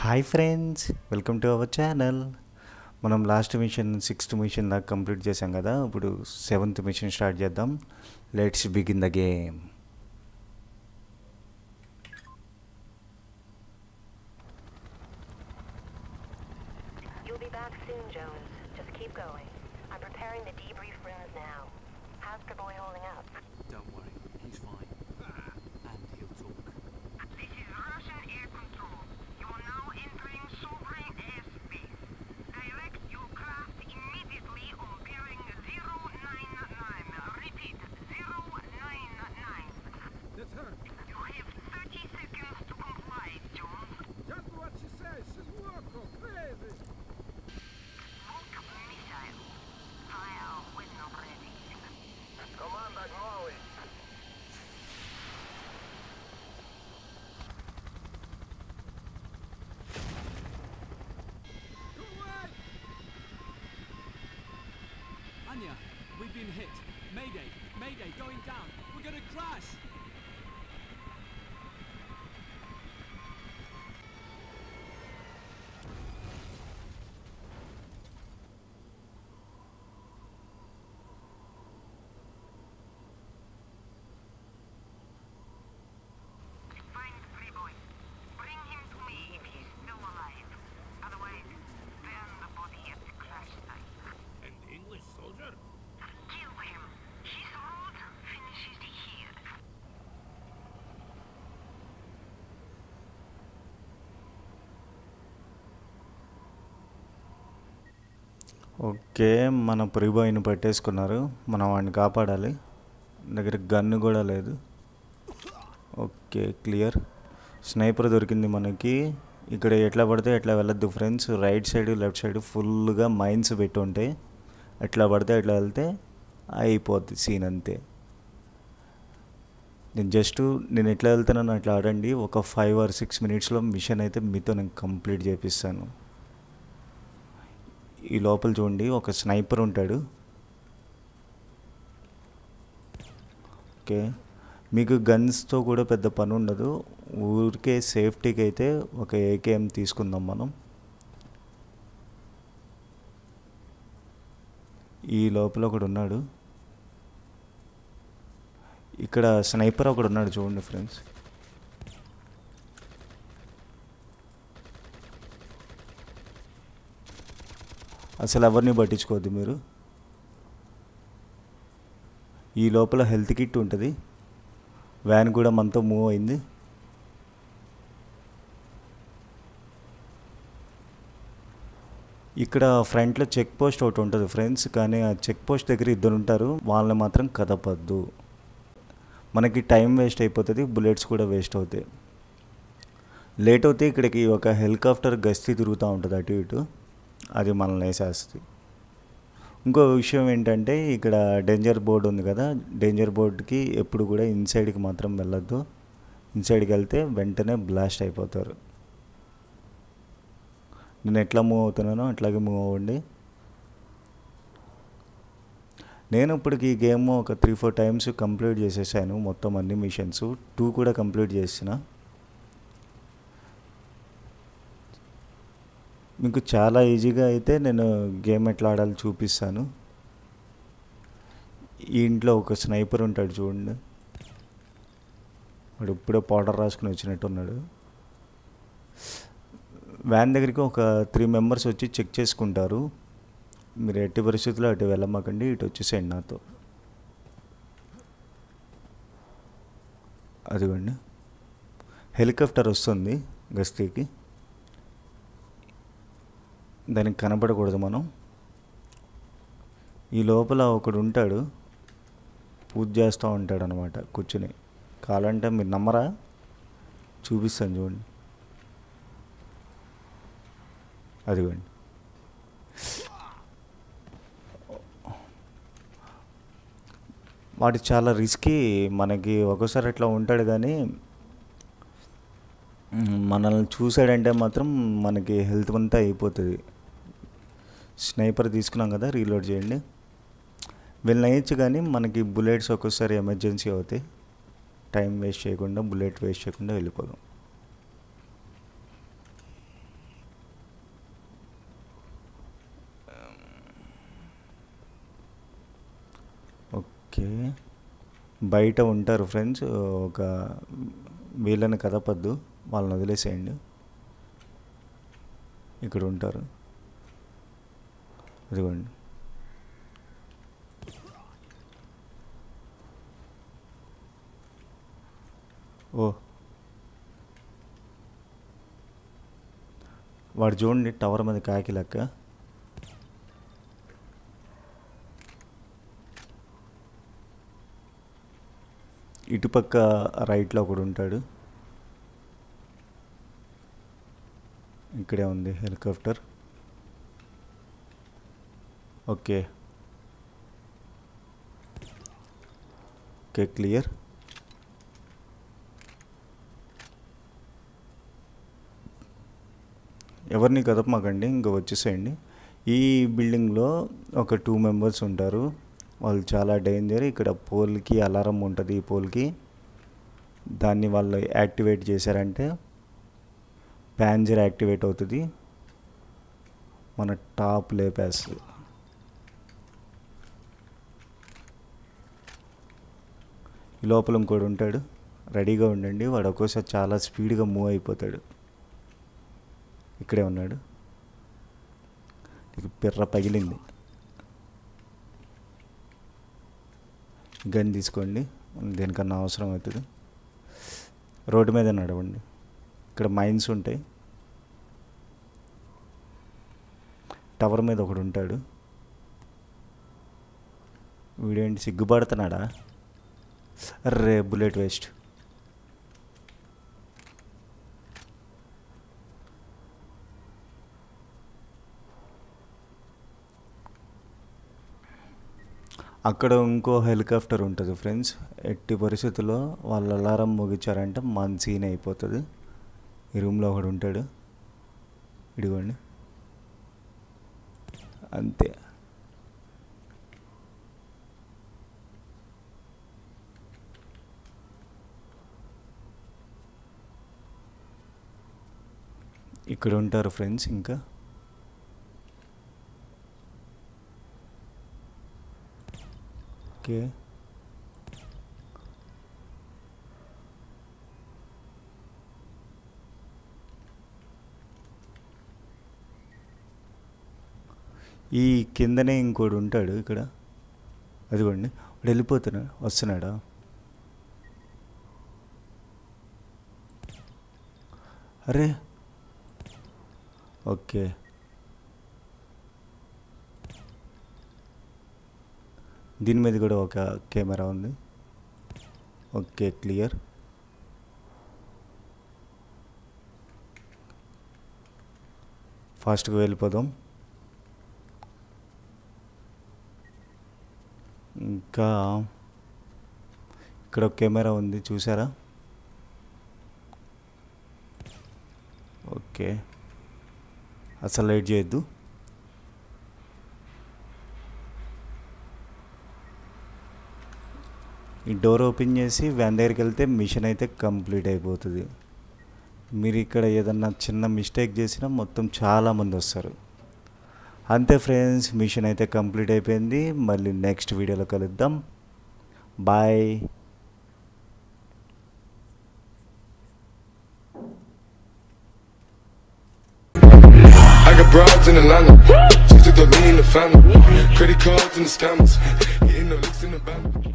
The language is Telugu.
Hi friends welcome to our channel మనం లాస్ట్ మిషన్ సిక్స్త్ మిషన్ దాకా కంప్లీట్ చేసాం కదా ఇప్పుడు సెవెంత్ మిషన్ స్టార్ట్ చేద్దాం let's begin the game You'll be back soon, Jones. Just keep going. I'm preparing the debrief rooms now. How's the boy holding up? Don't worry, he's fine. And he'll talk. This is Russian air control. You are now entering sovereign airspace. Direct your craft immediately on bearing 099. Repeat, 099. That's her. You have 30 seconds to comply, Jones. Just what she says. She's local, crazy. Smoke missile. Fire when ready. Команда Гноли. Anya, we've been hit. Mayday, Mayday, going down. We're gonna crash. Find Free-Boy. Bring him to me if he's still alive. Otherwise, burn the body at the crash site. An English soldier? Kill him. His route finishes here. Okay మన ప్రిబాయ్ని పట్టేసుకున్నారు మనం వాడిని కాపాడాలి దగ్గర గన్ను కూడా లేదు ఓకే క్లియర్ స్నైపర్ దొరికింది మనకి ఇక్కడ ఎట్లా పడితే ఎట్లా వెళ్ళొద్దు friends right side left side ఫుల్గా మైన్స్ పెట్టి ఉంటాయి ఎట్లా పడితే ఎట్లా వెళ్తే అయిపోద్ది సీన్ అంతే నేను జస్ట్ నేను ఎట్లా వెళ్తున్నాను అట్లా ఆడండి ఒక ఫైవ్ ఆర్ సిక్స్ మినిట్స్లో మిషన్ అయితే మీతో నేను కంప్లీట్ చేపిస్తాను ఈ లోపల చూడండి ఒక స్నైపర్ ఉంటాడు ఓకే మీకు గన్స్తో కూడా పెద్ద పని ఉండదు ఊరికే సేఫ్టీకి అయితే ఒక ఏకేఎం తీసుకుందాం మనం ఈ లోపల ఒకడు ఉన్నాడు ఇక్కడ స్నైపర్ ఒకడు ఉన్నాడు చూడండి ఫ్రెండ్స్ అసలు ఎవరిని పట్టించుకోవద్దు మీరు ఈ లోపల హెల్త్ కిట్ ఉంటుంది వ్యాన్ కూడా మనతో మూవ్ అయింది ఇక్కడ ఫ్రంట్లో చెక్ పోస్ట్ ఒకటి ఉంటుంది ఫ్రెండ్స్ కానీ ఆ చెక్ పోస్ట్ దగ్గర ఇద్దరు ఉంటారు వాళ్ళని మాత్రం కదపద్దు మనకి టైం వేస్ట్ అయిపోతుంది బుల్లెట్స్ కూడా వేస్ట్ అవుతాయి లేట్ అవుతే ఇక్కడికి ఒక హెలికాప్టర్ గస్తీ తిరుగుతూ ఉంటుంది అటు ఇటు అది మనల్ని వేసేస్తుంది ఇంకో విషయం ఏంటంటే ఇక్కడ డేంజర్ బోర్డు ఉంది కదా డేంజర్ బోర్డుకి ఎప్పుడు కూడా ఇన్సైడ్కి మాత్రం వెళ్ళొద్దు ఇన్సైడ్కి వెళ్తే వెంటనే బ్లాస్ట్ అయిపోతారు నేను ఎట్లా మూవ్ అవుతున్నానో అట్లాగే మూవ్ అవ్వండి నేను ఇప్పటికి ఈ గేమ్ ఒక త్రీ ఫోర్ టైమ్స్ కంప్లీట్ చేసేసాను మొత్తం అన్ని మిషన్స్ టూ కూడా కంప్లీట్ చేసిన మీకు చాలా ఈజీగా అయితే నేను గేమ్ ఎట్లా ఆడాలి చూపిస్తాను ఈ ఇంట్లో ఒక స్నైపర్ ఉంటాడు చూడండి వాడు ఇప్పుడే పౌడర్ రాసుకుని వచ్చినట్టు ఉన్నాడు వ్యాన్ దగ్గరికి ఒక త్రీ మెంబర్స్ వచ్చి చెక్ చేసుకుంటారు మీరు ఎట్టి పరిస్థితుల్లో అటు వెళ్ళమాకండి ఇటు వచ్చేసేయండి నాతో అదిగోండి హెలికాప్టర్ వస్తుంది గస్తీకి దానికి కనపడకూడదు మనం ఈ లోపల ఒకడు ఉంటాడు పూజ చేస్తూ ఉంటాడు అనమాట కూర్చుని కావాలంటే మీరు నమ్మరా చూపిస్తాను చూడండి అదిగోండి వాటి చాలా రిస్కీ మనకి ఒక్కోసారి అట్లా ఉంటాడు కానీ మ్, మనల్ని చూసాడంటే మాత్రం మనకి హెల్త్ అంతా అయిపోతుంది స్నైపర్ తీసుకున్నాం కదా రీలోడ్ చేయండి వీళ్ళని వేయచ్చు కానీ మనకి బుల్లెట్స్ ఒక్కోసారి ఎమర్జెన్సీ అవుతాయి టైం వేస్ట్ చేయకుండా బుల్లెట్ వేస్ట్ చేయకుండా వెళ్ళిపోదాం ఓకే బయట ఉంటారు ఫ్రెండ్స్ ఒక వీళ్ళని కదపద్దు వాళ్ళని వదిలేసేయండి ఇక్కడ ఉంటారు ఇదిగోండి ఓ వాడు చూడండి టవర్ మీద కాకి లెక్క ఇటుపక్క రైట్లో ఒకడు ఉంటాడు ఇక్కడే ఉంది హెలికాప్టర్ ఓకే ఓకే క్లియర్ ఎవరిని కదపమాకండి ఇంకా వచ్చేసేయండి ఈ బిల్డింగ్లో ఒక టూ మెంబర్స్ ఉంటారు వాళ్ళు చాలా డేంజర్ ఇక్కడ పోల్కి అలారం ఉంటుంది ఈ పోల్కి దాన్ని వాళ్ళు యాక్టివేట్ చేశారంటే ప్యాన్జర్ యాక్టివేట్ అవుతుంది మన టాప్ లేపేస్తుంది ఈ లోపల ఇంకోటి ఉంటాడు రెడీగా ఉండండి వాడు ఒక్కోసారి చాలా స్పీడ్గా మూవ్ అయిపోతాడు ఇక్కడే ఉన్నాడు నీకు పిర్ర పగిలింది గన్ తీసుకోండి దేనికన్నా అవసరం అవుతుంది రోడ్డు మీద నడవండి ఇక్కడ మైన్స్ ఉంటాయి టవర్ మీద ఒకడు ఉంటాడు వీడేంటి సిగ్గుపడుతున్నాడా అర్రే బుల్లెట్ వేస్ట్ అక్కడ ఇంకో హెలికాప్టర్ ఉంటుంది ఫ్రెండ్స్ ఎట్టి పరిస్థితుల్లో వాళ్ళ అలారం ముగించారంటే మన సీన్ అయిపోతుంది ఈ రూమ్లో ఒకడు ఉంటాడు ఇదిగోండి అంతే ఇక్కడ ఉంటారు ఫ్రెండ్స్ ఇంకా ఓకే ఈ కిందనే ఇంకోడు ఉంటాడు ఇక్కడ అదిగోండి వాడు వెళ్ళిపోతున్నాడు వస్తున్నాడా అరే ఓకే దీని మీద కూడా ఒక కెమెరా ఉంది ఓకే క్లియర్ ఫాస్ట్గా వెళ్ళిపోదాం ఇంకా ఇక్కడ ఒక కెమెరా ఉంది చూసారా ఓకే అసలు లైట్ చేయొద్దు ఈ డోర్ ఓపెన్ చేసి వ్యాన్ దగ్గరికి వెళ్తే మిషన్ అయితే కంప్లీట్ అయిపోతుంది మీరు ఇక్కడ ఏదన్నా చిన్న మిస్టేక్ చేసినా మొత్తం చాలామంది వస్తారు అంతే ఫ్రెండ్స్ మిషన్ అయితే కంప్లీట్ అయిపోయింది మళ్ళీ నెక్స్ట్ వీడియోలో కలుద్దాం bye I got broads in Atlanta. Just took me in the family. Credit cards and the scammers. Getting no licks in the bank.